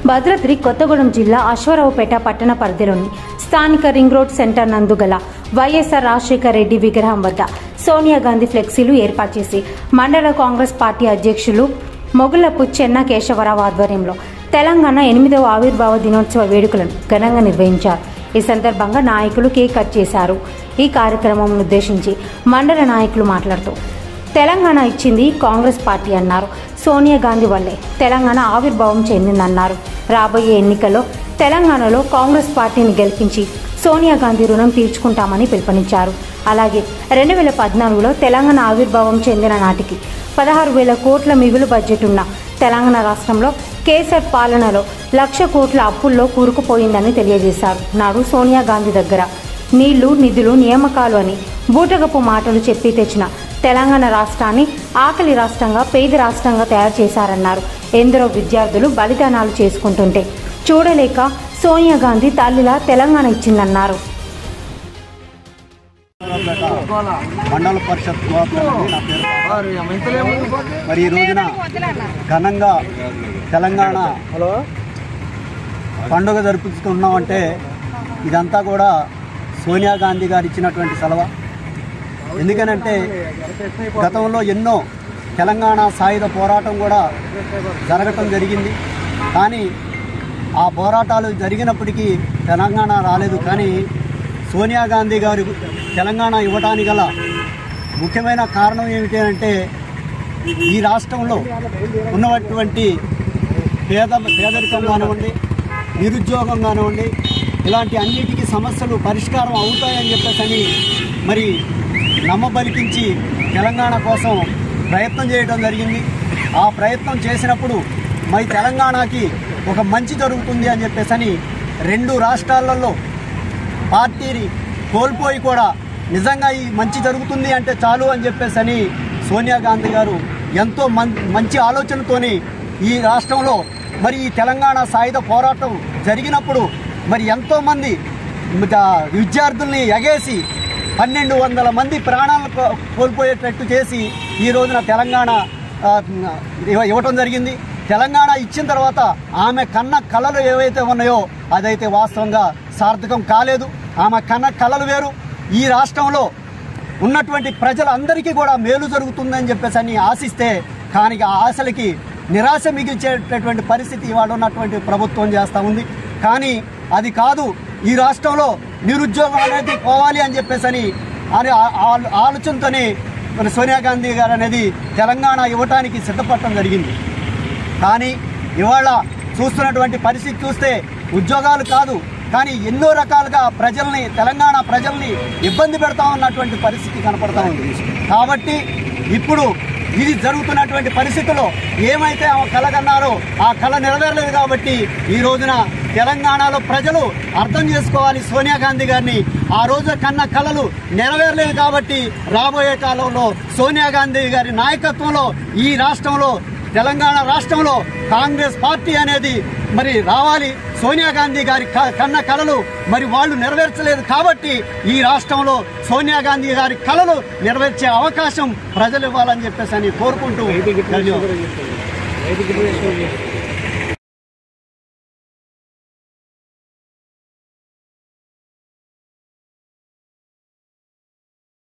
భద్రాద్రి కొత్తగూడెం జిల్లా అశ్వరావుపేట పట్టణ పరిధిలోని స్థానిక రింగ్ రోడ్ సెంటర్ నందు గల వైఎస్ఆర్ రాజశేఖర రెడ్డి విగ్రహం వద్ద సోనియా గాంధీ ఫ్లెక్సీలు ఏర్పాటు చేసి మండల కాంగ్రెస్ పార్టీ అధ్యక్షులు మొగులపు చెన్న కేశవరావు ఆధ్వర్యంలో తెలంగాణ ఎనిమిదవ ఆవిర్భావ దినోత్సవ వేడుకలను ఘనంగా నిర్వహించారు ఈ సందర్భంగా నాయకులు కేక్ కట్ చేశారు ఈ కార్యక్రమం ఉద్దేశించి మండల నాయకులు మాట్లాడుతూ తెలంగాణ ఇచ్చింది కాంగ్రెస్ పార్టీ అన్నారు సోనియా గాంధీ వల్లే తెలంగాణ ఆవిర్భావం చెందిందన్నారు రాబోయే ఎన్నికల్లో తెలంగాణలో కాంగ్రెస్ పార్టీని గెలిపించి సోనియా గాంధీ రుణం తీర్చుకుంటామని పిలుపునిచ్చారు అలాగే రెండు వేల పద్నాలుగులో తెలంగాణ ఆవిర్భావం చెందిన నాటికి పదహారు వేల కోట్ల మిగులు బడ్జెట్ ఉన్న తెలంగాణ రాష్ట్రంలో కేసర్ పాలనలో లక్ష కోట్ల అప్పుల్లో కూరుకుపోయిందని తెలియజేశారు నాడు సోనియా గాంధీ దగ్గర నీళ్లు నిధులు నియామకాలు అని బూటకపు మాటలు చెప్పి తెచ్చిన తెలంగాణ రాష్ట్రాన్ని ఆకలి రాష్ట్రంగా పేద రాష్ట్రంగా తయారు చేశారన్నారు ఎందరో విద్యార్థులు బలిదానాలు చేసుకుంటుంటే చూడలేక సోనియా గాంధీ తల్లిలా తెలంగాణ ఇచ్చిందన్నారు మండల పరిషత్ కోఆపరేటివ్ నా పేరు మరి ఈ రోజున ఘనంగా తెలంగాణ పండుగ జరుపుకుంటున్నామంటే ఇదంతా కూడా సోనియా గాంధీ గారు ఇచ్చినటువంటి సెలవ ఎందుకనంటే గతంలో ఎన్నో తెలంగాణ సాయుధ పోరాటం కూడా జరగటం జరిగింది కానీ ఆ పోరాటాలు జరిగినప్పటికీ తెలంగాణ రాలేదు కానీ సోనియా గాంధీ గారు తెలంగాణ ఇవ్వడానికి గల ముఖ్యమైన కారణం ఏమిటి అంటే ఈ రాష్ట్రంలో ఉన్నటువంటి పేద పేదరికం కానివ్వండి నిరుద్యోగం కానివ్వండి ఇలాంటి అన్నిటికీ సమస్యలు పరిష్కారం అవుతాయని చెప్పేసి అని మరి నమ్మబలికించి తెలంగాణ కోసం ప్రయత్నం చేయడం జరిగింది ఆ ప్రయత్నం చేసినప్పుడు మరి తెలంగాణకి ఒక మంచి జరుగుతుంది అని చెప్పేసి అని రెండు రాష్ట్రాలలో పార్టీని కోల్పోయి కూడా నిజంగా ఈ మంచి జరుగుతుంది అంటే చాలు అని చెప్పేసి అని సోనియా గాంధీ గారు ఎంతో మం- మంచి ఆలోచనతోని ఈ రాష్ట్రంలో మరి ఈ తెలంగాణ సాయుధ పోరాటం జరిగినప్పుడు మరి ఎంతోమంది మ- విద్యార్థుల్ని ఎగేసి పన్నెండు వందల మంది ప్రాణాలను కో- కోల్పోయేటట్టు చేసి ఈ రోజున తెలంగాణ ఆ, ఇవ్వ- ఇవ్వటం జరిగింది తెలంగాణ ఇచ్చిన తర్వాత ఆమె కన్న కళలు ఏవైతే ఉన్నాయో అదైతే వాస్తవంగా సార్థకం కాలేదు ఆమె కన్న కళలు వేరు ఈ రాష్ట్రంలో ఉన్నటువంటి ప్రజలందరికీ కూడా మేలు జరుగుతుందని చెప్పేసి అని ఆశిస్తే కానీ ఆ ఆశలకి నిరాశ మిగిల్చేటటువంటి పరిస్థితి ఇవాళ ఉన్నటువంటి ప్రభుత్వం చేస్తూ ఉంది కానీ అది కాదు ఈ రాష్ట్రంలో నిరుద్యోగం అనేది పోవాలి అని చెప్పేసి అని అని ఆ- ఆ- ఆలోచనతోనే మరి సోనియా గాంధీ గారు అనేది తెలంగాణ ఇవ్వటానికి సిద్ధపడటం జరిగింది కానీ ఇవాళ చూస్తున్నటువంటి పరిస్థితి చూస్తే ఉద్యోగాలు కాదు కానీ ఎన్నో రకాలుగా ప్రజల్ని తెలంగాణ ప్రజల్ని ఇబ్బంది పెడతా ఉన్నటువంటి పరిస్థితి కనపడతా ఉంది కాబట్టి ఇప్పుడు ఇది జరుగుతున్నటువంటి పరిస్థితుల్లో ఏమైతే ఆమె కళ కన్నారో ఆ కళ నెరవేరలేదు కాబట్టి ఈ రోజున తెలంగాణలో ప్రజలు అర్థం చేసుకోవాలి సోనియా గాంధీ గారిని ఆ రోజు కన్న కళలు నెరవేరలేదు కాబట్టి రాబోయే కాలంలో సోనియా గాంధీ గారి నాయకత్వంలో ఈ రాష్ట్రంలో తెలంగాణ రాష్ట్రంలో కాంగ్రెస్ పార్టీ అనేది మరి రావాలి సోనియా గాంధీ గారి క- కన్న కళలు మరి వాళ్ళు నెరవేర్చలేదు కాబట్టి ఈ రాష్ట్రంలో సోనియా గాంధీ గారి కళలు నెరవేర్చే అవకాశం ప్రజలు ఇవ్వాలని చెప్పేసి అని కోరుకుంటూ ధన్యవాదాలు